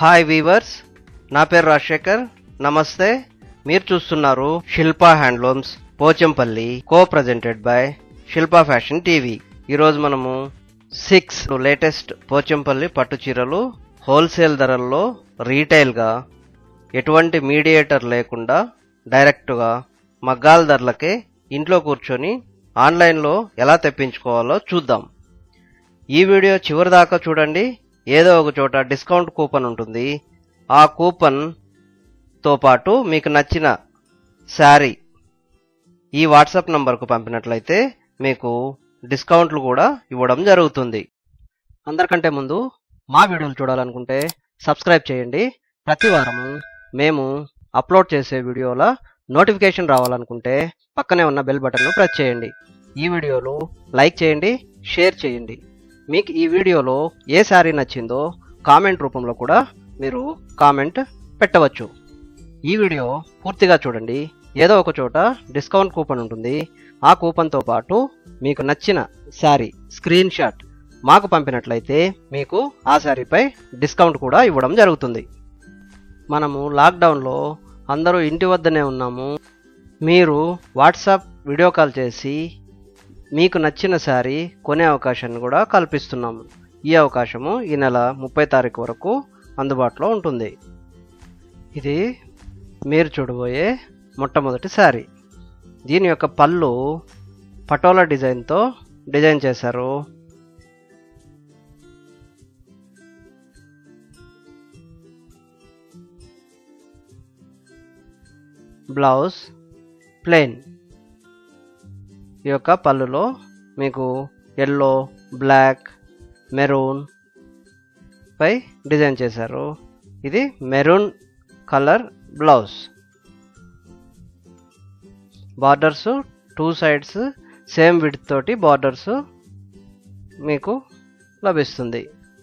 hi weavers నా పేరు రాజశేఖర్ నమస్తే మీరు చూస్తున్నారు Shilpa handlooms Pochampally co presented by Shilpa fashion TV ఈరోజు మనము సిక్స్ లేటెస్ట్ పోచంపల్లి పట్టు చీరలు హోల్సేల్ ధరల్లో రీటైల్గా ఎటువంటి మీడియేటర్ లేకుండా డైరెక్ట్గా మగ్గాల ధరలకే ఇంట్లో కూర్చొని ఆన్లైన్లో ఎలా తెప్పించుకోవాలో చూద్దాం ఈ వీడియో చివరి దాకా చూడండి ఏదో ఒక చోట డిస్కౌంట్ కూపన్ ఉంటుంది ఆ కూపన్ తో పాటు మీకు నచ్చిన శారీ ఈ వాట్సాప్ నంబర్కు పంపినట్లయితే మీకు డిస్కౌంట్లు కూడా ఇవ్వడం జరుగుతుంది అందరికంటే ముందు మా వీడియోలు చూడాలనుకుంటే సబ్స్క్రైబ్ చేయండి ప్రతి వారము మేము అప్లోడ్ చేసే వీడియోల నోటిఫికేషన్ రావాలనుకుంటే పక్కనే ఉన్న బెల్ బటన్ను ప్రెస్ చేయండి ఈ వీడియోలు లైక్ చేయండి షేర్ చేయండి మీకు ఈ వీడియోలో ఏ శారీ నచ్చిందో కామెంట్ రూపంలో కూడా మీరు కామెంట్ పెట్టవచ్చు ఈ వీడియో పూర్తిగా చూడండి ఏదో ఒక చోట డిస్కౌంట్ కూపన్ ఉంటుంది ఆ కూపన్తో పాటు మీకు నచ్చిన శారీ స్క్రీన్ షాట్ మాకు పంపినట్లయితే మీకు ఆ శారీపై డిస్కౌంట్ కూడా ఇవ్వడం జరుగుతుంది మనము లాక్డౌన్లో అందరూ ఇంటి వద్దనే ఉన్నాము మీరు వాట్సాప్ వీడియో కాల్ చేసి మీకు నచ్చిన శారీ కొనే అవకాశాన్ని కూడా కల్పిస్తున్నాము ఈ అవకాశము ఈ నెల ముప్పై తారీఖు వరకు అందుబాటులో ఉంటుంది ఇది మీరు చూడబోయే మొట్టమొదటి శారీ దీని యొక్క పళ్ళు పటోలా డిజైన్తో డిజైన్ చేశారు బ్లౌజ్ ప్లెయిన్ ఈ యొక్క పళ్ళులో మీకు ఎల్లో బ్లాక్ మెరూన్ పై డిజైన్ చేశారు ఇది maroon colour blouse borders two sides same width తోటి బార్డర్స్ మీకు లభిస్తుంది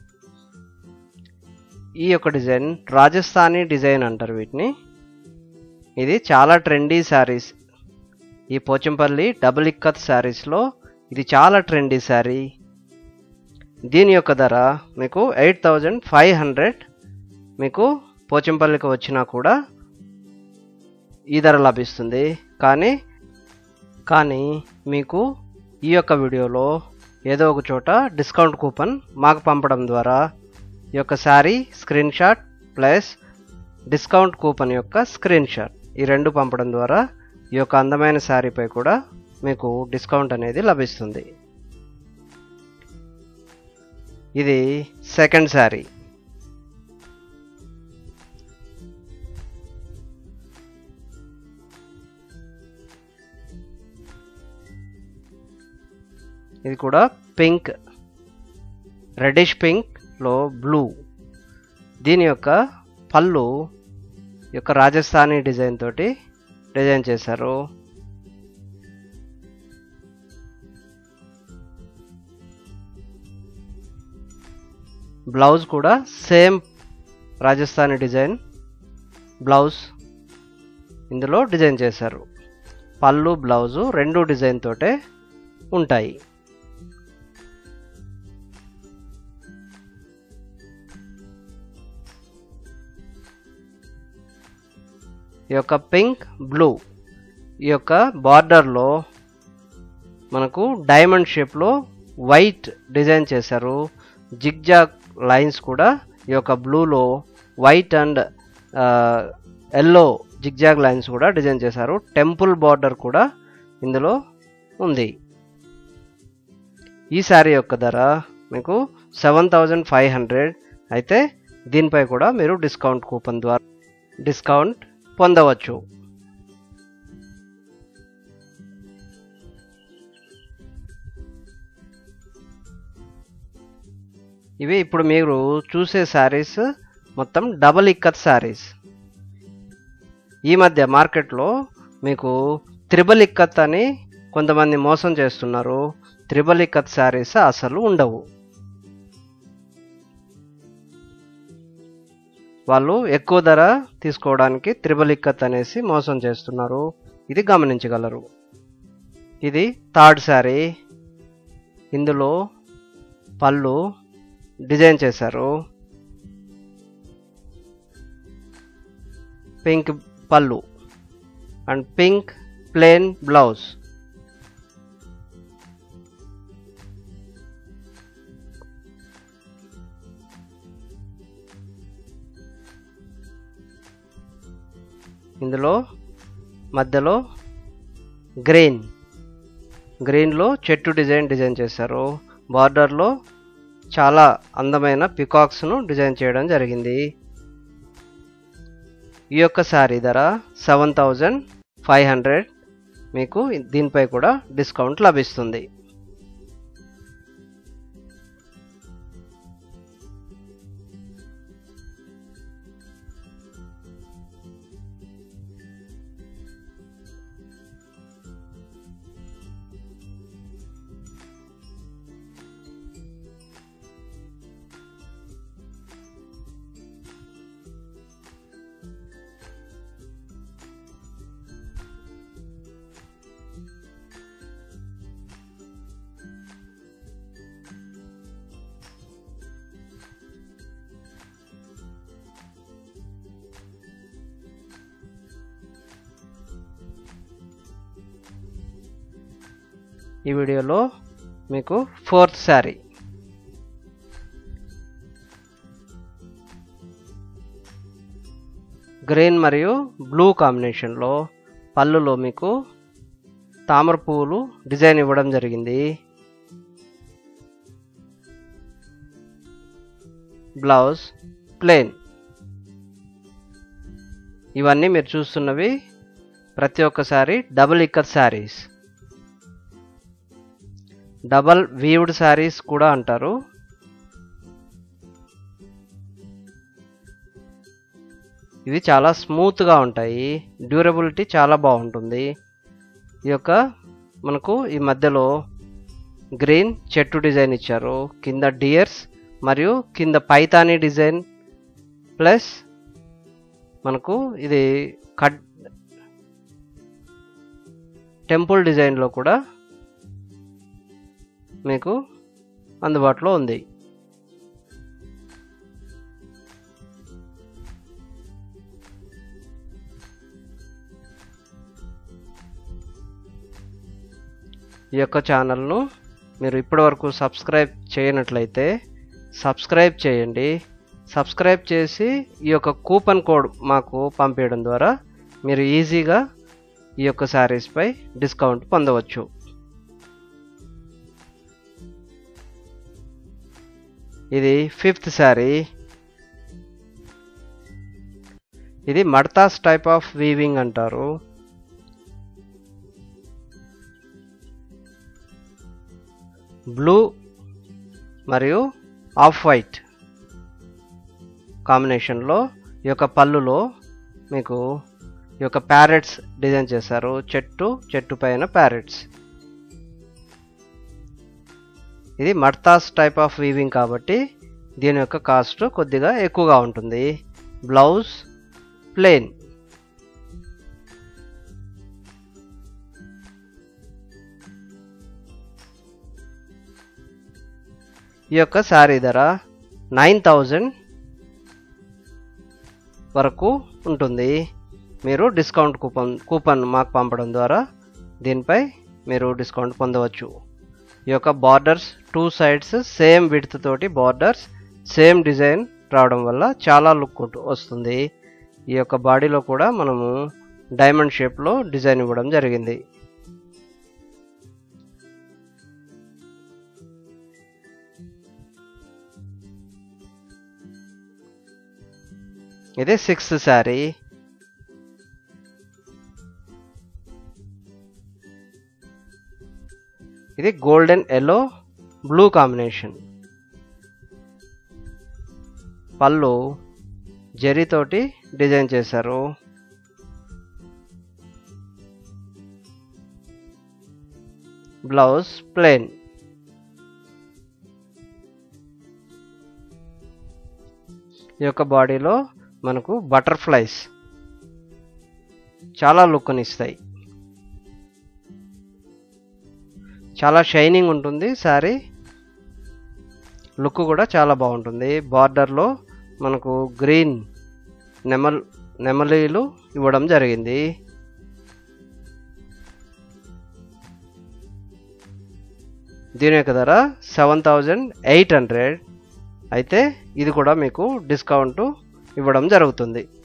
ఈ యొక్క డిజైన్ రాజస్థానీ డిజైన్ అంటారు వీటిని ఇది చాలా ట్రెండీ శారీస్ ఈ పోచంపల్లి డబుల్ ఇక్కత్ శారీస్లో ఇది చాలా ట్రెండీ శారీ దీని యొక్క ధర మీకు ఎయిట్ థౌజండ్ ఫైవ్ హండ్రెడ్ మీకు పోచంపల్లికి వచ్చినా కూడా ఈ ధర లభిస్తుంది కానీ కానీ మీకు ఈ యొక్క వీడియోలో ఏదో ఒక చోట డిస్కౌంట్ కూపన్ మాకు పంపడం ద్వారా ఈ యొక్క sari screenshot plus discount coupon యొక్క స్క్రీన్ షాట్ ఈ రెండు పంపడం ద్వారా ఈ యొక్క అందమైన శారీపై కూడా మీకు డిస్కౌంట్ అనేది లభిస్తుంది ఇది సెకండ్ శారీ ఇది కూడా పింక్ రెడిష్ పింక్లో బ్లూ దీని యొక్క పళ్ళు యొక్క రాజస్థానీ డిజైన్ తోటి డిజైన్ చేశారు బ్లౌజ్ కూడా సేమ్ రాజస్థానీ డిజైన్ బ్లౌజ్ ఇందులో డిజైన్ చేశారు పళ్ళు బ్లౌజు రెండు డిజైన్ తోటే ఉంటాయి ఈ యొక్క పింక్ బ్లూ ఈ యొక్క బార్డర్లో మనకు డైమండ్ షేప్లో వైట్ డిజైన్ చేశారు జిగ్జాగ్ లైన్స్ కూడా ఈ యొక్క బ్లూలో white and yellow zigzag lines కూడా డిజైన్ చేశారు టెంపుల్ బార్డర్ కూడా ఇందులో ఉంది ఈ శారీ యొక్క ధర మీకు సెవెన్ థౌజండ్ ఫైవ్ హండ్రెడ్ అయితే దీనిపై కూడా మీరు డిస్కౌంట్ కూపన్ ద్వారా డిస్కౌంట్ పొందవచ్చు ఇవి ఇప్పుడు మీరు చూసే శారీస్ మొత్తం డబల్ ఇక్కత్ శారీస్ ఈ మధ్య మార్కెట్లో మీకు త్రిబల్ ఇక్కత్ అని కొంతమంది మోసం చేస్తున్నారు త్రిబల్ ఇక్కత్ శారీస్ అసలు ఉండవు వాళ్ళు ఎక్కువ ధర తీసుకోవడానికి త్రిబల్ ఇక్కత్ అనేసి మోసం చేస్తున్నారు ఇది గమనించగలరు ఇది థర్డ్ శారీ ఇందులో పళ్ళు డిజైన్ చేశారు పింక్ పళ్ళు అండ్ పింక్ ప్లేన్ బ్లౌజ్ ఇందులో మధ్యలో గ్రీన్ గ్రీన్లో చెట్టు డిజైన్ డిజైన్ చేశారు బార్డర్లో చాలా అందమైన పికాక్స్ను డిజైన్ చేయడం జరిగింది ఈ యొక్క శారీ ధర సెవెన్ థౌజండ్ ఫైవ్ హండ్రెడ్ మీకు దీనిపై కూడా డిస్కౌంట్ లభిస్తుంది ఈ వీడియోలో మీకు ఫోర్త్ శారీ గ్రీన్ మరియు బ్లూ కాంబినేషన్లో పళ్ళులో మీకు తామర పువ్వులు డిజైన్ ఇవ్వడం జరిగింది బ్లౌజ్ ప్లెయిన్ ఇవన్నీ మీరు చూస్తున్నవి ప్రతి ఒక్కసారి double ikat saris double weaved saris కూడా అంటారు ఇవి చాలా స్మూత్గా ఉంటాయి డ్యూరబిలిటీ చాలా బాగుంటుంది ఈ యొక్క మనకు ఈ మధ్యలో గ్రీన్ చెట్టు డిజైన్ ఇచ్చారు కింద డియర్స్ మరియు కింద పైతానీ డిజైన్ ప్లస్ మనకు ఇది కట్ టెంపుల్ డిజైన్లో కూడా మీకు అందుబాటులో ఉంది ఈ యొక్క ఛానల్ను మీరు ఇప్పటివరకు సబ్స్క్రైబ్ చేయనట్లయితే సబ్స్క్రైబ్ చేయండి సబ్స్క్రైబ్ చేసి ఈ యొక్క కూపన్ కోడ్ మాకు పంపించడం ద్వారా మీరు ఈజీగా ఈ యొక్క శారీస్పై డిస్కౌంట్ పొందవచ్చు ఇది ఫిఫ్త్ శారీ ఇది మడతాస్ టైప్ ఆఫ్ వీవింగ్ అంటారు బ్లూ మరియు ఆఫ్ వైట్ కాంబినేషన్లో ఈ యొక్క పళ్ళులో మీకు ఈ యొక్క ప్యారెట్స్ డిజైన్ చేశారు చెట్టు చెట్టు పైన ప్యారెట్స్ ఇది మర్తాస్ టైప్ ఆఫ్ వీవింగ్ కాబట్టి దీని యొక్క కాస్ట్ కొద్దిగా ఎక్కువగా ఉంటుంది బ్లౌజ్ ప్లెయిన్ ఈ యొక్క శారీ ధర నైన్ థౌజండ్ వరకు ఉంటుంది మీరు డిస్కౌంట్ కూపన్ కూపన్ మాకు పంపడం ద్వారా దీనిపై మీరు డిస్కౌంట్ పొందవచ్చు ఈ యొక్క borders two sides same width తోటి బార్డర్స్ సేమ్ డిజైన్ రావడం వల్ల చాలా లుక్ వస్తుంది ఈ యొక్క బాడీలో కూడా మనము డైమండ్ షేప్లో డిజైన్ ఇవ్వడం జరిగింది ఇది సిక్స్త్ శారీ ఇది గోల్డెన్ ఎల్లో బ్లూ కాంబినేషన్ పళ్ళు జరీతోటి డిజైన్ చేశారు బ్లౌజ్ ప్లెయిన్ ఈ యొక్క బాడీలో మనకు బటర్ఫ్లైస్ చాలా లుక్ని ఇస్తాయి చాలా షైనింగ్ ఉంటుంది శారీ లుక్ కూడా చాలా బాగుంటుంది బార్డర్లో మనకు గ్రీన్ నెమల్ నెమలీలు ఇవ్వడం జరిగింది దీని యొక్క ధర సెవెన్ థౌజండ్ ఎయిట్ హండ్రెడ్ అయితే ఇది కూడా మీకు డిస్కౌంట్ ఇవ్వడం జరుగుతుంది